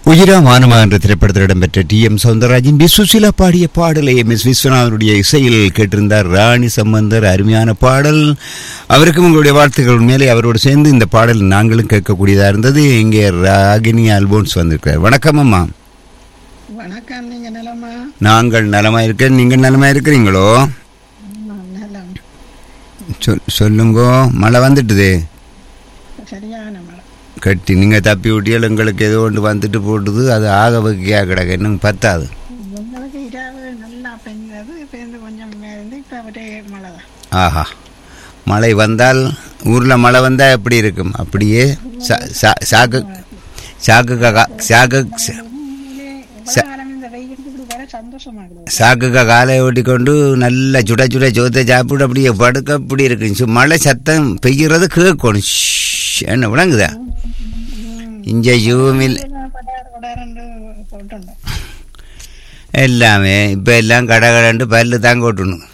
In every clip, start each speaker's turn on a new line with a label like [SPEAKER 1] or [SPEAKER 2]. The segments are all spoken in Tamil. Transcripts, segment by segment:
[SPEAKER 1] உயிரா மானமா என்ற திரைப்படத்தில் இடம்பெற்ற T M Soundararajan P Susheela பாடிய பாடலை எம் எஸ் விஸ்வநாதனுடைய இசையில் கேட்டிருந்தார் ராணி சம்பந்தர் அருமையான பாடல் அவருக்கும் உங்களுடைய வாழ்த்துக்கள் மேலே அவரோடு சேர்ந்து இந்த பாடல் நாங்களும் கேட்கக்கூடியதா இருந்தது இங்கே ராகினி அல்போன்ஸ் வந்திருக்கிறார் வணக்கம் அம்மா
[SPEAKER 2] வணக்கம் நீங்க நலமா
[SPEAKER 1] நாங்கள் நலமா இருக்க நீங்கள் நலமா இருக்கிறீங்களோ
[SPEAKER 2] ஆமாம், நலம்
[SPEAKER 1] சொல் சொல்லுங்கோ மழை வந்துட்டுது
[SPEAKER 2] சரியான மழை
[SPEAKER 1] கட்டி நீங்கள் தப்பி விட்டியால் எங்களுக்கு ஏதோ ஒன்று வந்துட்டு போட்டுது அது ஆக வகையாக கிடக்கு இன்னும் பத்தாது
[SPEAKER 2] எங்களுக்கு இரவு நல்லா பெஞ்சது பெய்ந்து கொஞ்சம் இருந்து இப்போ அப்படியே மழை தான்
[SPEAKER 1] ஆஹா மழை வந்தால் ஊரில் மழை வந்தால் எப்படி இருக்கும் அப்படியே சா- சா- சாக்கு சாக்கு கா சாக்கு ச-
[SPEAKER 2] உண்மையிலே எவ்வளவு காலம் இந்த வெயிலுக்கு இப்படி வர சந்தோஷமாகுது
[SPEAKER 1] சாக்குக்கா காலை ஓட்டிக்கொண்டு நல்லா சுட சுட சோத்தை சாப்பிட்டு அப்படியே படுக்க அப்படி இருக்கு சு- மழை சத்தம் பெய்கிறது கேட்கணும் ஷ், என்ன விளங்குதா இஞ்ச ஜூமில்
[SPEAKER 2] படாறு படாருன்னு போட்டுண்டோம்
[SPEAKER 1] எல்லாமே இப்போ எல்லாம் கடை கடைண்டு பல்லு தான் கொட்டணும்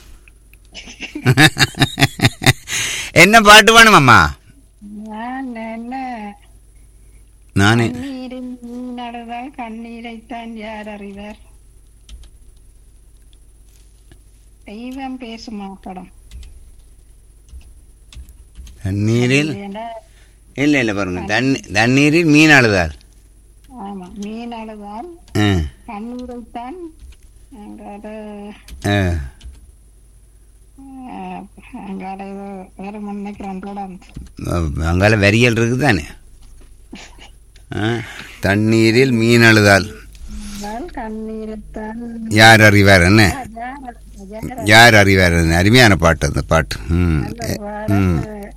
[SPEAKER 1] என்ன பாட்டு வேணுமம்மா
[SPEAKER 2] நான் என்ன
[SPEAKER 1] நான்
[SPEAKER 2] கண்ணீரின் நடந்தால் கண்ணீரைத்தான் யார் அறிவார் தெய்வம் பேசுமா படம்
[SPEAKER 1] தண்ணீரில்
[SPEAKER 2] ஏண்டா
[SPEAKER 1] இல்லை இல்லை பாருங்க தண்ணி தண்ணீரில் மீன் அழுதார்
[SPEAKER 2] ஆமா மீன் அழுதால்
[SPEAKER 1] ஆ
[SPEAKER 2] கண்ணீரைத்தான் அங்காட
[SPEAKER 1] ஆ
[SPEAKER 2] அங்காட ஏதோ வேற நினைக்கிறேன் தொடர்ந்து
[SPEAKER 1] அங்கால வரியல் இருக்குது தானே ஆ தண்ணீரில் மீன் அழுதால்
[SPEAKER 2] அழுதால் கண்ணீரைத்தான்
[SPEAKER 1] யார் அறிவார் என்ன
[SPEAKER 2] யார் யார்
[SPEAKER 1] யார் அறிவார் என்ன? அருமையான பாட்டு அந்த பாட்டு ம் ம்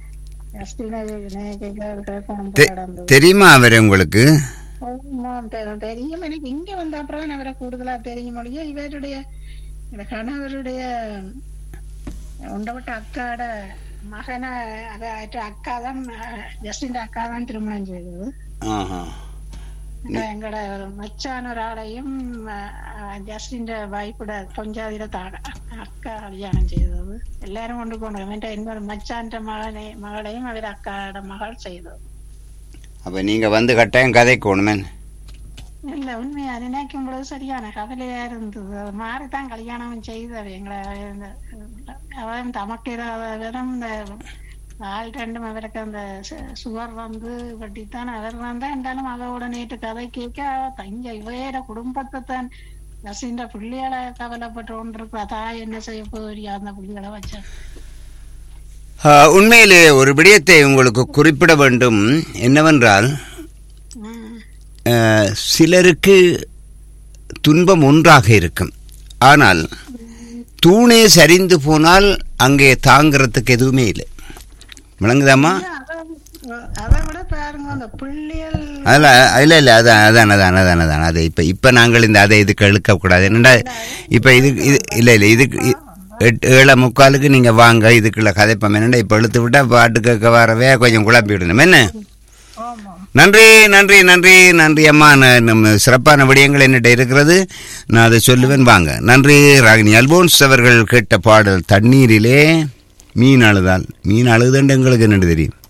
[SPEAKER 1] தெ- தெரியுமா அவர் உங்களுக்கு
[SPEAKER 2] தெரியும் எனக்கு இங்க வந்த அப்புறம் அவரை கூடுதலா தெரியும் மொழியே இவருடைய இந்த கணவருடைய உண்டப்பட்ட அக்காட மகனை அதாட்டு அக்கா தான் ஜஸ்டின் அக்கா தான் திருமணம் செய்தது
[SPEAKER 1] ஆஹா
[SPEAKER 2] எங்களோட மச்சான் ஒரு ஆளையும் ஜஸ்டின் வைஃபோட பொஞ்சாதிர தாட அக்கா கல்யாணம் செய்தது எல்லாரும் கொண்டு போனோம் இன்னொரு மச்சான் மகனை மகளையும் அவர் அக்காட மகள் செய்தது
[SPEAKER 1] அப்போ நீங்கள் வந்து கட்டாயம் கதைக்கணுமே
[SPEAKER 2] இல்ல உண்மையா நினைக்கும் பொழுது சரியான கவலையா இருந்தது அது மாறித்தான் கல்யாணம் செய்தவ எங்களை இந்த- அவன் தமக்கு இல்லாதவரும் இந்த ஆள் ரெண்டும் அவருக்கு அந்த சு- சுவர் வந்து வெட்டித்தான் அவர் வந்தா இருந்தாலும் அதோட நேற்று கதை கேட்க தங்க இவையோட குடும்பத்தை தான் நசின்ற பிள்ளைகளை கவலைப்பட்டு கொண்டிருக்கிறா தாய் என்ன செய்ய போறியா அந்த பிள்ளைகளை வச்சா
[SPEAKER 1] உண்மையிலே ஒரு விடயத்தை உங்களுக்கு குறிப்பிட வேண்டும் என்னவென்றால்
[SPEAKER 2] உம்
[SPEAKER 1] அஹ், சிலருக்கு துன்பம் ஒன்றாக இருக்கும் ஆனால் தூணே சரிந்து போனால் அங்கே தாங்கிறதுக்கு எதுவுமே இல்லை விளங்குதாம்மா
[SPEAKER 2] அதான் அதை விட பாருங்க அந்த பிள்ளைகள்
[SPEAKER 1] அதில் இல்லை இல்லை அதான் அதான் அதான் அதான் அதான் அது இப்போ இப்போ நாங்கள் இந்த அதை இதுக்கு இழுக்கக்கூடாது என்னடா இப்போ இது இது இல்லை இல்லை இதுக்கு இ- எட்டு ஏழை முக்காலுக்கு நீங்கள் வாங்க இதுக்குள்ள கதைப்பம் என்னடா இப்போ இழுத்து விட்டால் பாட்டு கேட்க வரவே கொஞ்சம் குழப்பிடணும் என்ன
[SPEAKER 2] ஆமா
[SPEAKER 1] நன்றி நன்றி நன்றி நன்றி அம்மா ந- நம்ம சிறப்பான விடயங்கள் என்னிட்ட இருக்கிறது நான் அதை சொல்லுவேன் வாங்க நன்றி ராகினி அல்போன்ஸ் அவர்கள் கேட்ட பாடல் தண்ணீரிலே மீன் அழுதால் மீன் அழுதுன்னு எங்களுக்கு என்னட்டு தெரியும்